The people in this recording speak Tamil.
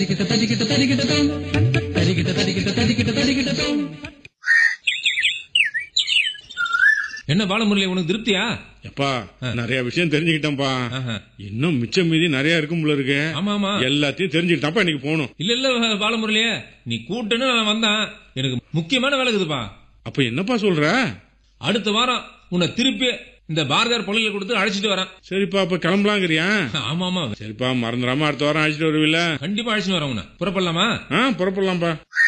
தடிக்கிட்ட தடிக்கிட்ட தடிக்கிட்ட தோம் தடிக்கிட்ட தடிக்கிட்ட தடிக்கிட்ட தடிக்கிட்ட தோம் என்ன பாலமுரளி உனக்கு திருப்தியா எப்பா நிறைய விஷயம் தெரிஞ்சுக்கிட்டேன்ப்பா ஆஹா. இன்னும் மிச்சம் மீதி நிறைய இருக்கும் போல இருக்கு ஆமா ஆமா எல்லாத்தையும் தெரிஞ்சுக்கிட்டாப்பா இன்னைக்கு போகணும் இல்ல இல்ல பாலமுரளியே நீ கூட்டுன்னு நான் வந்தான் எனக்கு முக்கியமான வேலை இருக்குதுப்பா அப்ப என்னப்பா சொல்ற அடுத்த வாரம் உன்னை திருப்பி இந்த பாரதியார் பள்ளியில கொடுத்து அழைச்சிட்டு வரேன் சரிப்பா அப்ப கிளம்பலாங்கிறியா ஆமா ஆமா சரிப்பா மறந்துடாம அடுத்த வாரம் அழைச்சிட்டு வருவீல்ல கண்டிப்பா அழைச்சிட்டு வரேன் உன்னை புறப்படலாமா ஆ புறப்படலாம்ப்பா